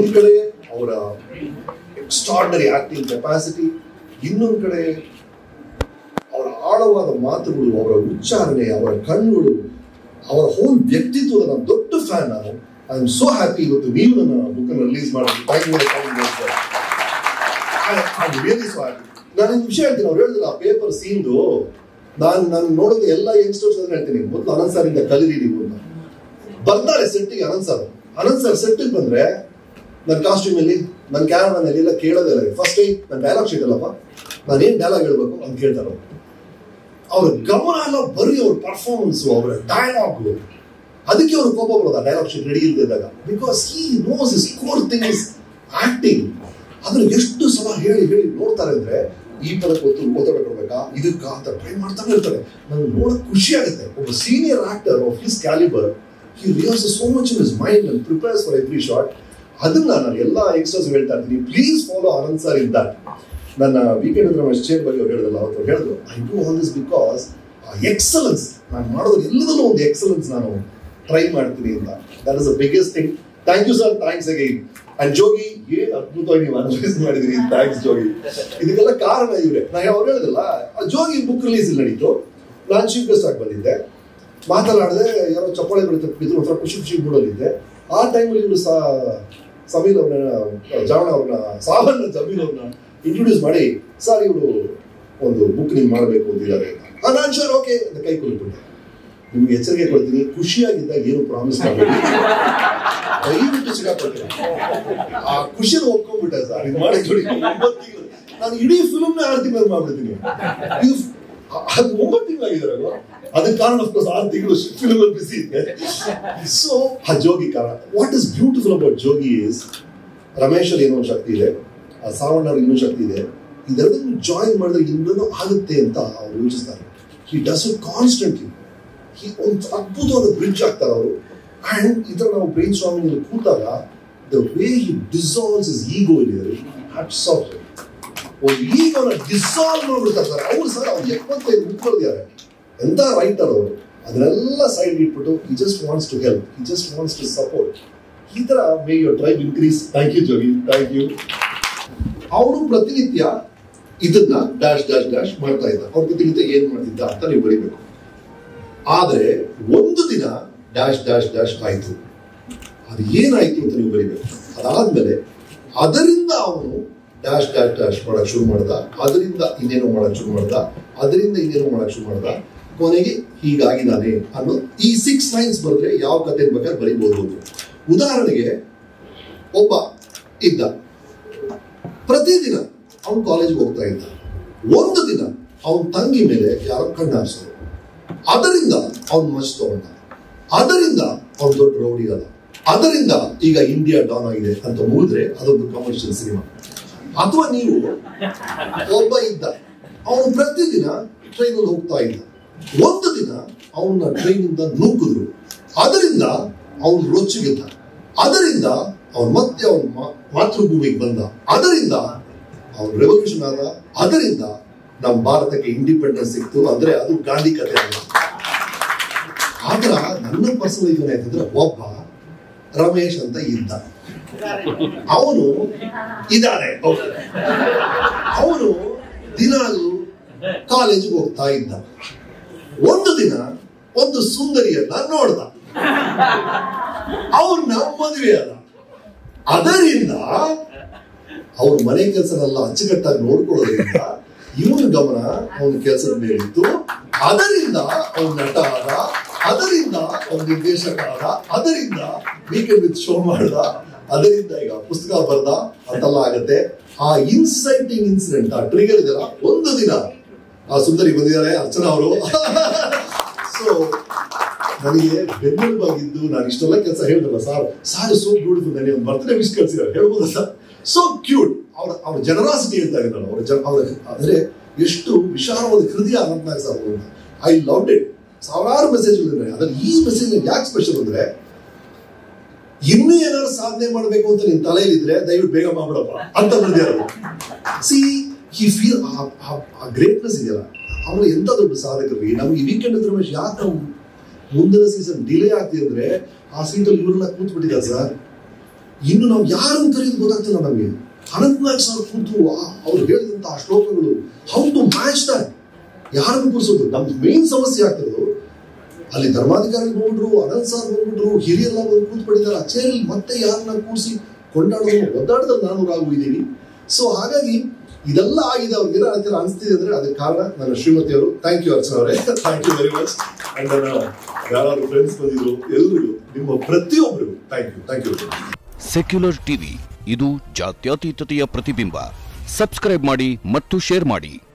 ಒಂದ್ ಕಡೆ ಅವರ ಎಕ್ಸ್ಟ್ರಾರ್ಡನರಿ ಆಕ್ಟಿಂಗ್ ಕೆಪಾಸಿಟಿ ಇನ್ನೊಂದ್ ಕಡೆ ಅವರ ಆಳವಾದ ಮಾತುಗಳು ಅವರ ಉಚ್ಚಾರಣೆ ಅವರ ಕಣ್ಣುಗಳು ಅವರ ಹೋಲ್ ವ್ಯಕ್ತಿತ್ವದ ನಾನು ದೊಡ್ಡ ಫ್ಯಾನ್ ನಾನು ಐ ಆಮ್ ಸೋ ಹ್ಯಾಪಿ ಇವತ್ತು ನೀವು ನನ್ನ ಬುಕ್ ಅನ್ನು ರಿಲೀಸ್ ಮಾಡಿ ರಿಯಲಿ ಸೊ ಹ್ಯಾಪಿ ನಾನು ಒಂದು ವಿಷಯ ಹೇಳ್ತೀನಿ ಅವ್ರು ಹೇಳಿದ್ರು ಆ ಪೇಪರ್ ಸೀನ್ದು ನಾನು ನಾನು ನೋಡೋದು ಎಲ್ಲ ಯಂಗ್ಸ್ಟರ್ಸ್ ಅಂತ ಹೇಳ್ತೀನಿ ಮೊದಲು ಅನಂತ್ ಸರ್ ಇಂದ ಕಲೀರಿ ನೀವು ಅಂತ ಬರ್ತಾರೆ ಸೆಟ್ಟಿಗೆ ಅನಂತ್ ಸರ್ ಅನಂತ್ ಸರ್ ಸೆಟ್ಟಿಗೆ ಬಂದ್ರೆ ನನ್ನ ಕಾಸ್ಟ್ಯೂಮ್ ಅಲ್ಲಿ ನನ್ನ ಕ್ಯಾಮ್ರಾನಲ್ಲಿ ಎಲ್ಲ ಕೇಳೋದೇ ಇಲ್ಲ ಫಸ್ಟ್ ಟೈಮ್ ನನ್ನ ಡೈಲಾಗ್ ಶೀಟ್ ಅಲ್ಲಪ್ಪ ನಾನು ಏನ್ ಡೈಲಾಗ್ ಹೇಳ್ಬೇಕು ಅಂತ ಕೇಳ್ತಾರೆ ಅವ್ರು. ಅವ್ರ ಗಮನ ಎಲ್ಲ ಬರೀ ಅವ್ರ ಪರ್ಫಾರ್ಮೆನ್ಸ್ ಅವರ ಡೈಲಾಗ್ ಅದಕ್ಕೆ ಅವ್ರು ಕೋಪ ಬರೋದು ಆ ಡೈಲಾಗ್ ಶೀಟ್ ರೆಡಿ ಇಲ್ದಿದ್ದಾಗ because he knows is core thing is acting ಅದನ್ನ ಎಷ್ಟು ಸಲ ಹೇಳಿ ಹೇಳಿ ನೋಡ್ತಾರೆ ಅಂದ್ರೆ ಈ ಪದಕ್ಕೆ ಗೊತ್ತು ಒತ್ತಡ ಕೊಡ್ಬೇಕಾ ಇದಕ್ಕ ಅಂತ ಟ್ರೈ ಮಾಡ್ತಾನೆ ಇರ್ತಾರೆ ನನಗೆ ನೋಡಕ್ ಖುಷಿ ಆಗುತ್ತೆ ಒಬ್ಬ senior actor of his calibre he reels so much in is mind and prepares for every shot ಅದನ್ನ ನಾನು ಎಲ್ಲ ಯಂಗ್ಸ್ಟರ್ಸ್ ಹೇಳ್ತಾ ಇರ್ತೀನಿ please follow Anand sir in that ನನ್ನ ವೀಕೆಂಡ್ ಅಂದ್ರೆ ರಮೇಶ್ ಚೇರ್ ಬಗ್ಗೆ ಅವ್ರು ಹೇಳಿದಲ್ಲ ಅವತ್ತು ಹೇಳಿದ್ರು I do all this because excellence ನಾನು ಮಾಡೋದು ಎಲ್ಲದಲ್ಲೂ ಒಂದು ಎಕ್ಸಲೆನ್ಸ್ ನಾನು ಟ್ರೈ ಮಾಡ್ತೀನಿ ಅಂತ that is the biggest thing thank you sir thanks again and ಜೋಗಿ ಏನ್ ಅದ್ಭುತವಾಗಿ ನೀವು ಅನಲೈಸ್ ಮಾಡಿದ್ರಿ ಥ್ಯಾಂಕ್ಸ್ ಜೋಗಿ ಇದಕ್ಕೆಲ್ಲ ಕಾರಣ ಇವ್ರೆ ನಾ ಅವ್ರು ಹೇಳಿದಲ್ಲ ಆ ಜೋಗಿ ಬುಕ್ ರಿಲೀಸ್ ನಡೀತು ನಾನು ಚೀಫ್ ಗೆಸ್ಟ್ ಆಗಿ ಬಂದಿದ್ದೆ ಮಾತನಾಡದೆ ಯಾರೋ ಚಪ್ಪಾಳೆ ಬಿಡುತ್ತೆ ಇದ್ರ ಒಂಥರ ಖುಷಿ ಖುಷಿ ಮೂಡಲಿದ್ದೆ ಆ ಟೈಮಲ್ಲಿ ಇವರು ಸಾ ಸಮೀರ್ ಅವ್ರನ್ನ ಜಾವಣ ಅವ್ರನ್ನ ಸಾವನ್ನ ಜಮೀರ್ ಅವ್ರನ್ನ ಇಂಟ್ರೊಡ್ಯೂಸ್ ಮಾಡಿ ಸರ್ ಇವರು ಒಂದು ಬುಕ್ ನೀವು ಮಾಡಬೇಕು ಅಂತಿದ್ದಾರೆ ಅಂತ ನಾನು ಶೋರ್ ಓಕೆ ಅಂತ ಕೈ ಕೊಲ್ಬಿಟ್ಟೆ ನಿಮ್ಗೆ ಎಚ್ಚರಿಕೆ ಕೊಡ್ತೀನಿ ಖುಷಿಯಾಗಿದ್ದಾಗ ಏನು ಪ್ರಾಮಿಸ್ ಮಾಡಬೇಡಿ ದಯವಿಟ್ಟು ಸಿಗಾಕೊಳ್ತೀನಿ ಆ ಖುಷಿನ ಒಪ್ಕೊಂಡ್ಬಿಟ್ಟೆ ಸರ್ ಇದು ಮಾಡಿ ನೋಡಿ ಒಂಬತ್ತು ತಿಂಗಳು ನಾನು ಇಡೀ ಫಿಲ್ಮ್ನ ಆರು ತಿಂಗಳು ಮಾಡ್ಬಿಡ್ತೀನಿ ಇದು ಅದು ಒಂಬತ್ತು ತಿಂಗಳಾಗಿದ್ದಾರೆ ಅದಕ್ಕೆ ಕಾರಣ ಅಫ್ಕೋರ್ಸ್ ಆರು ತಿಂಗಳು ಫಿಲ್ಮ್ ಅಲ್ಲಿ ಬಿಸಿ ಇದೆ ಸೊ ಆ ಜೋಗಿ ಕಾರಣ what is beautiful about Jogi is Ramesh ಅಲ್ಲಿ ಏನೋ ಒಂದು ಶಕ್ತಿ ಇದೆ ಆ ಸಾವಣ್ಣ ಅವ್ರಿಗೆ ಇನ್ನೊಂದು ಶಕ್ತಿ ಇದೆ ಇದೆರಡನ್ನು ಜಾಯಿನ್ ಮಾಡಿದ್ರೆ ಇನ್ನೂ ಆಗುತ್ತೆ ಅಂತ ಅವ್ರು ಯೋಚಿಸ್ತಾರೆ he does it constantly he ಒಂದು ಅದ್ಭುತವಾದ ಬ್ರಿಡ್ಜ್ ಆಗ್ತಾರೆ ಅವರು ಅಂಡ್ ಈ ಥರ ನಾವು ಬ್ರೈನ್ ಸ್ವಾಮಿಂಗ್ ಕೂತಾಗ the way he dissolves is ego ಇದೆ ಹ್ಯಾಟ್ಸ್ ಆಫ್ ಒಂದು ಈಗೋನ ಡಿಸಾಲ್ವ್ ಮಾಡ್ಬಿಡ್ತಾರೆ ಸರ್ ಅವ್ರು ಸರ್ ಅವ್ರು ಎಪ್ಪತ್ತೈದು ಬುಕ್ ಬರೆದಿದ್ದಾರೆ ಎಂತ ರೈಟರ್ ಅವರು ಅದನ್ನೆಲ್ಲ ಸೈಡ್ ಇಟ್ಬಿಟ್ಟು he just wants to help he just wants to support ಈ ತರ may your tribe increase thank you Jogi thank you ಅವನು ಪ್ರತಿನಿತ್ಯ ಇದನ್ನ ಡ್ಯಾಶ್ ಡ್ಯಾಶ್ ಡ್ಯಾಶ್ ಮಾಡ್ತಾ ಇದ್ದ ಅವ್ರು ಪ್ರತಿನಿತ್ಯ ಏನ್ ಮಾಡ್ತಿದ್ದ ಅಂತ ನೀವು ಬರೀಬೇಕು ಆದ್ರೆ ಒಂದು ದಿನ ಡ್ಯಾಶ್ ಡ್ಯಾಶ್ ಡ್ಯಾಶ್ ಆಯ್ತು ಅದು ಏನಾಯ್ತು ಅಂತ ನೀವು ಬರೀಬೇಕು ಅದಾದ್ಮೇಲೆ ಅದರಿಂದ ಅವನು ಡ್ಯಾಶ್ ಡ್ಯಾಶ್ ಡ್ಯಾಶ್ ಮಾಡಕ್ ಶುರು ಮಾಡ್ದ ಅದರಿಂದ ಇನ್ನೇನೋ ಮಾಡಕ್ ಶುರು ಮಾಡ್ದ ಅದರಿಂದ ಇನ್ನೇನೋ ಮಾಡಕ್ ಶುರು ಮಾಡ್ದ ಕೊನೆಗೆ ಹೀಗಾಗಿದ್ದಾನೆ ಅನ್ನೋ ಈ ಸಿಕ್ಸ್ ಲೈನ್ಸ್ ಬರೆದ್ರೆ ಯಾವ ಕತೆ ಬೇಕಾದ್ರೆ ಬರೀಬಹುದು ಅಂತ. ಉದಾಹರಣೆಗೆ ಒಬ್ಬ ಇದ್ದ ಪ್ರತಿದಿನ ಅವನು ಕಾಲೇಜ್ಗೆ ಹೋಗ್ತಾ ಇದ್ದ ಒಂದು ದಿನ ಅವನ ತಂಗಿ ಮೇಲೆ ಯಾರೋ ಕಣ್ಣು ಹಾರಿಸಿದ್ರು ಅದರಿಂದ ಅವನು ಮಚ್ ತಗೊಂಡ ಅದರಿಂದ ಅವನು ದೊಡ್ಡ ರೌಡಿ ಅದ ಅದರಿಂದ ಈಗ ಇಂಡಿಯಾ ಡಾನ್ ಆಗಿದೆ ಅಂತ ಮುಗಿದ್ರೆ ಅದೊಂದು ಕಮರ್ಷಿಯಲ್ ಸಿನಿಮಾ ಅಥವಾ ನೀವು ಒಬ್ಬ ಇದ್ದ ಅವನು ಪ್ರತಿದಿನ ಟ್ರೈನಲ್ಲಿ ಹೋಗ್ತಾ ಇದ್ದ ಒಂದು ದಿನ ಅವನ ಟ್ರೈನಿಂದ ನೂಕಿದ್ರು ಅದರಿಂದ ಅವನು ರೊಚ್ಚಿಗೆದ್ದ ಅದರಿಂದ ಅವನು ಮತ್ತೆ ಅವನ ಮಾತೃಭೂಮಿಗೆ ಬಂದ ಅದರಿಂದ ಅವನು ರೆವಲ್ಯೂಷನ್ ಆದ ಅದರಿಂದ ನಮ್ಮ ಭಾರತಕ್ಕೆ ಇಂಡಿಪೆಂಡೆನ್ಸ್ ಸಿಕ್ತು ಅಂದ್ರೆ ಅದು ಗಾಂಧಿ ಕಥೆ ಅಲ್ಲ ಆದ್ರ ನನ್ನ ಪರ್ಸನಲ್ ಲೈಫ್ ಏನಾಯ್ತಂದ್ರೆ ಒಬ್ಬ ರಮೇಶ್ ಅಂತ ಇದ್ದ ಅವನು ಇದ್ದಾನೆ ಅವನು ದಿನಾಲು ಕಾಲೇಜಿಗೆ ಹೋಗ್ತಾ ಇದ್ದ ಒಂದು ದಿನ ಒಂದು ಸುಂದರಿಯನ್ನ ನೋಡ್ದ ಅವನ್ನ ಮದುವೆ ಆದ ಅದರಿಂದ ಅವ್ರ ಮನೆ ಕೆಲಸನೆಲ್ಲ ಅಚ್ಚುಕಟ್ಟಾಗಿ ನೋಡ್ಕೊಳ್ಳೋದ್ರಿಂದ ಇವನ ಗಮನ ಅವನ ಕೆಲಸದ ಮೇಲಿತ್ತು ಅದರಿಂದ ಅವನ ನಟ ಆದ ಅದರಿಂದ ಅವನ ನಿರ್ದೇಶಕ ಆದ ಅದರಿಂದ ವೀಕೆಂಡ್ ವಿತ್ ಶೋ ಮಾಡ್ದ ಅದರಿಂದ ಈಗ ಪುಸ್ತಕ ಬರ್ದ ಅಂತೆಲ್ಲ ಆಗತ್ತೆ ಆ ಇನ್ಸೈಟಿಂಗ್ ಇನ್ಸಿಡೆಂಟ್ ಆ ಟ್ರಿಗರ್ ಇದೆಯಲ್ಲ ಒಂದು ದಿನ ಆ ಸುಂದರಿ ಬಂದಿದ್ದಾರೆ ಅರ್ಚನಾ ಅವರು ಸೊ ನನಗೆ ಬೆನ್ನೆಲುಬಾಗಿದ್ದು ನಾನು ಇಷ್ಟೆಲ್ಲ ಕೆಲಸ ಹೇಳಿದ್ರಲ್ಲ ಸರ್ ಸಾರ್ ಸೋ ಬ್ಯೂಟಿಫುಲ್ ನನಗೆ ಒಂದು ಬರ್ತ್ಡೇ ವಿಶ್ ಕಳ್ಸಿದ್ದಾರೆ ಹೇಳ್ಬೋದಾ ಸರ್ ಸೋ ಕ್ಯೂಟ್ ಅವ್ರ ಅವ್ರ ಜನರಾಸಿಟಿ ಹೇಳ್ತಾ ಇದ್ದಾರೆ ಅವ್ರ ಜನ ಅವ್ರ ಅಂದ್ರೆ ಎಷ್ಟು ವಿಶಾಲವಾದ ಹೃದಯ ಅನಂತನಾಗ್ ಸರ್ ಅವರು ಐ ಲವ್ ಇಟ್ ಸಾವಿರಾರು ಮೆಸೇಜ್ಗಳಿದ್ದಾರೆ ಅದ್ರಲ್ಲಿ ಈ ಮೆಸೇಜ್ ಯಾಕೆ ಸ್ಪೆಷಲ್ ಅಂದ್ರೆ ಇನ್ನೂ ಏನಾದ್ರು ಸಾಧನೆ ಮಾಡಬೇಕು ಅಂತ ನಿನ್ ತಲೆಯಲ್ಲಿದ್ರೆ ದಯವಿಟ್ಟು ಬೇಗ ಮಾಡ್ಬಿಡಪ್ಪ ಅಂತ ಬರ್ದಿರೋದು ಸಿ ಈ ಫೀಲ್ ಆ ಗ್ರೇಟ್ನೆಸ್ ಇದೆಯಲ್ಲ ಅವರು ಎಂತ ದೊಡ್ಡ ಸಾಧಕರಿಗೆ ನಮ್ಗೆ ಈ ವೀಕೆಂಡ್ ರಮೇಶ್ ಯಾಕೆ ನಾವು ಮುಂದಿನ ಸೀಸನ್ ಡಿಲೇ ಆಗ್ತಿದೆ ಅಂದ್ರೆ ಆ ಸೀಟಲ್ಲಿ ಇವ್ರನ್ನ ಕೂತ್ಬಿಟ್ಟಿದ್ದಾರೆ ಸರ್ ಇನ್ನು ನಾವು ಯಾರನ್ನು ಕರೆಯೋದು ಗೊತ್ತಾಗ್ತಿಲ್ಲ ನಮಗೆ ಅನಂತನಾಗ್ ಸರ್ ಕೂತು ಆ- ಅವ್ರು ಹೇಳಿದಂತಹ ಶ್ಲೋಕಗಳು ಹೌ ಟು ಮ್ಯಾಚ್ ದಟ್ ಯಾರನ್ನು ಕೂರಿಸೋದು ನಮ್ದು ಮೇನ್ ಸಮಸ್ಯೆ ಆಗ್ತಿರೋದು ಅಲ್ಲಿ ಧರ್ಮಾಧಿಕಾರಿ ಬಂದ್ಬಿಟ್ರು ಅನಂತ್ ಸರ್ ಬಂದ್ಬಿಟ್ರು ಹಿರಿಯೆಲ್ಲ ಬಂದು ಕೂತ್ಕೊಂಡಿದ್ದಾರೆ ಆ ಚೇರಲ್ಲಿ ಮತ್ತೆ ಯಾರನ್ನ ಕೂರಿಸಿ ಕೊಂಡಾಡೋದು ಒದ್ದಾಡದಲ್ಲಿ ನಾನು ರಾಗು ಇದ್ದೀನಿ ಸೊ ಹಾಗಾಗಿ ಇದೆಲ್ಲ ಆಗಿದೆ ಅವ್ರಿಗೆ ಏನೋ ಅಂತೀರ ಅನಿಸ್ತಿದೆ ಅಂದ್ರೆ ಅದಕ್ಕೆ ಕಾರಣ ನನ್ನ ಶ್ರೀಮತಿ ಅವರು ಥ್ಯಾಂಕ್ ಯು ಅರ್ಚನಾ ಅವರೇ thank you very much and ನನ್ನ ಯಾರು ಫ್ರೆಂಡ್ಸ್ ಬಂದಿದ್ರು ಎಲ್ರಿಗೂ ನಿಮ್ಮ ಪ್ರತಿಯೊಬ್ಬರಿಗೂ thank you thank you secular TV ಇದು ಜಾತ್ಯತೀತತೆಯ ಪ್ರತಿಬಿಂಬ ಸಬ್ಸ್ಕ್ರೈಬ್ ಮಾಡಿ ಮತ್ತು ಶೇರ್ ಮಾಡಿ